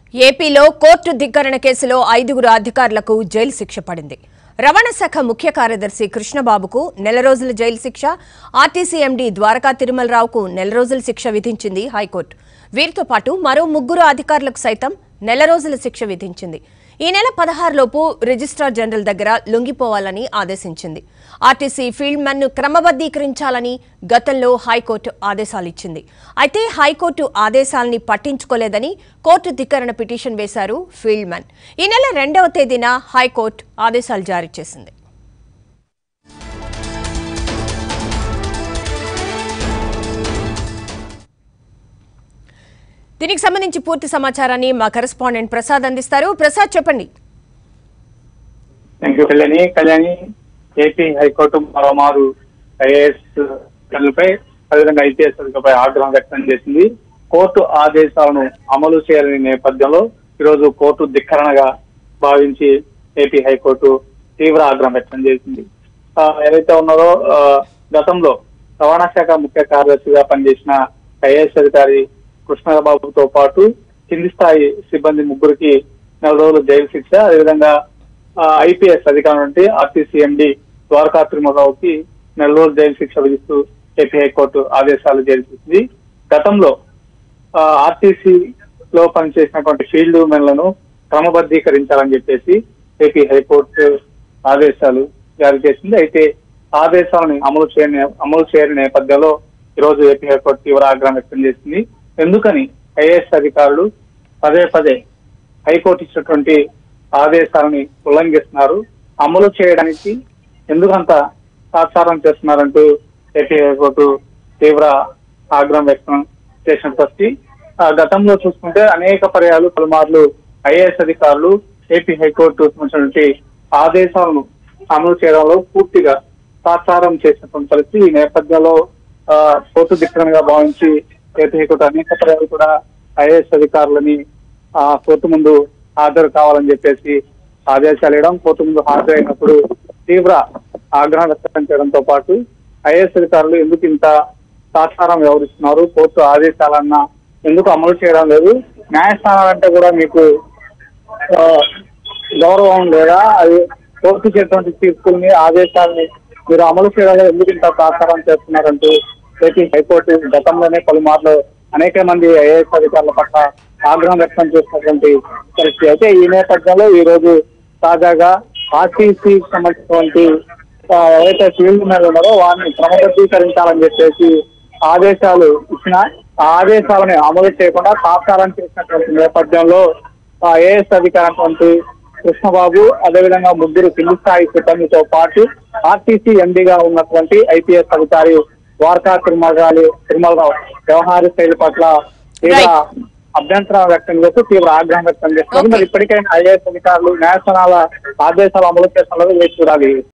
ఏపీలో కోర్టు ధిక్కరణ కేసులో ఐదుగురు అధికారులకు జైలు శిక్ష పడింది రవాణా శాఖ ముఖ్య కార్యదర్శి కృష్ణబాబుకు నెల రోజుల జైలు శిక్ష ఆర్టీసీ ఎండీ ద్వారకా తిరుమలరావుకు నెల రోజుల శిక్ష విధించింది హైకోర్టు వీరితో పాటు మరో ముగ్గురు అధికారులకు సైతం నెల రోజుల శిక్ష విధించింది ఈ నెల పదహారులోపు రిజిస్ట్రార్ జనరల్ దగ్గర లొంగిపోవాలని ఆదేశించింది ఆర్టీసీ ఫీల్డ్ మెన్ ను క్రమబద్దీకరించాలని గతంలో హైకోర్టు ఆదేశాలిచ్చింది అయితే హైకోర్టు ఆదేశాల్ని పట్టించుకోలేదని కోర్టు ధిక్కరణ పిటిషన్ వేశారు ఫీల్డ్ మెన్ ఈ నెల రెండవ తేదీన హైకోర్టు ఆదేశాలు జారీ చేసింది దీనికి సంబంధించి పూర్తి సమాచారాన్ని మా కరెస్పాండెంట్ ప్రసాద్ అందిస్తారు ప్రసాద్ చెప్పండి thank you Kalyani Kalyani AP high court మరోమారు ఐఏఎస్ పై అదేవిధంగా ఐపీఎస్ అధికారులపై ఆగ్రహం వ్యక్తం చేసింది కోర్టు ఆదేశాలను అమలు చేయాలని నేపథ్యంలో ఈరోజు కోర్టు ధిక్కరణగా భావించి ఏపీ హైకోర్టు తీవ్ర ఆగ్రహం వ్యక్తం చేసింది ఆ, ఏదైతే ఉన్నారో ఆ, గతంలో రవాణా శాఖ ముఖ్య కార్యదర్శిగా పనిచేసిన ఐఏఎస్ అధికారి కృష్ణబాబుతో పాటు కింది స్థాయి సిబ్బంది ముగ్గురికి నెల రోజులు జైలు శిక్ష అదేవిధంగా ఐపీఎస్ అధికారి నుండి ఆర్టీసీ ఎండి ద్వారకా తిరుమలరావుకి నెల రోజులు జైలు శిక్ష విధిస్తూ ఏపీ హైకోర్టు ఆదేశాలు జారీ చేసింది గతంలో ఆర్టీసీ లో పనిచేసినటువంటి ఫీల్డ్ మెన్లను క్రమబద్ధీకరించాలని చెప్పేసి ఏపీ హైకోర్టు ఆదేశాలు జారీ చేసింది అయితే ఆదేశాలను అమలు చేయని అమలు చేయని నేపథ్యంలో ఈరోజు ఏపీ హైకోర్టు తీవ్ర ఆగ్రహం వ్యక్తం చేసింది ఎందుకని ఐఏఎస్ అధికారులు పదే పదే హైకోర్టు ఇచ్చినటువంటి ఆదేశాలని ఉల్లంఘిస్తున్నారు అమలు చేయడానికి ఎందుకంత తాత్సారం చేస్తున్నారంటూ ఏపీ హైకోర్టు తీవ్ర ఆగ్రహం వ్యక్తం చేసిన పరిస్థితి ఆ, గతంలో చూసుకుంటే అనేక పర్యాలు పలుమార్లు ఐఏఎస్ అధికారులు ఏపీ హైకోర్టు సంబంధించినటువంటి ఆదేశాలను అమలు చేయడంలో పూర్తిగా తాత్సారం చేసినటువంటి పరిస్థితి ఈ నేపథ్యంలో ఆ, కోర్టు దిక్కనగా భావించి ఏపీ హైకోర్టు అనేక పర్యాలు కూడా ఐఏఎస్ అధికారులని ఆ కోర్టు ముందు హాజరు కావాలని చెప్పేసి ఆదేశాలు ఇవ్వడం కోర్టు ముందు హాజరైనప్పుడు తీవ్ర ఆగ్రహం వ్యక్తం చేయడంతో పాటు ఐఏఎస్ అధికారులు ఎందుకు ఇంత తాత్సారం వ్యవహరిస్తున్నారు కోర్టు ఆదేశాలన్నా ఎందుకు అమలు చేయడం లేదు న్యాయస్థానాలంటే కూడా మీకు ఆ, గౌరవం లేదా అది కోర్టు చేసినటువంటి తీర్పుల్ని ఆదేశాలని మీరు అమలు చేయడంలో ఎందుకు ఇంత తాత్సారం చేస్తున్నారంటూ ఏపీ హైకోర్టు గతంలోనే పలుమార్లు అనేక మంది ఐఏఎస్ అధికారుల పట్ల ఆగ్రహం వ్యక్తం చేసినటువంటి పరిస్థితి అయితే ఈ నేపథ్యంలో ఈ రోజు తాజాగా ఆర్టీసీ సంబంధించినటువంటి ఆ, ఎవరైతే ఫీల్డ్ మీద ఉన్నారో వారిని క్రమబద్ధీకరించాలని చెప్పేసి ఆదేశాలు ఇచ్చిన ఆ ఆదేశాలను అమలు చేయకుండా తాత్కాలం చేసినటువంటి నేపథ్యంలో ఏఎస్ అధికారి కృష్ణబాబు అదేవిధంగా ముగ్గురు కింది స్థాయి సిబ్బందితో పాటు ఆర్టీసీ ఎండీగా ఉన్నటువంటి ఐపీఎస్ అధికారి ద్వారకా తిరుమలరావు తిరుమలరావు వ్యవహార శైలి పట్ల తీవ్ర Right. అభ్యంతరం వ్యక్తం చేస్తూ తీవ్ర ఆగ్రహం వ్యక్తం చేస్తున్నారు Okay. మరి ఇప్పటికైనా ఐఏఎస్ అధికారులు న్యాయస్థానాల ఆదేశాలు అమలు చేస్తున్నారు వేసి చూడాలి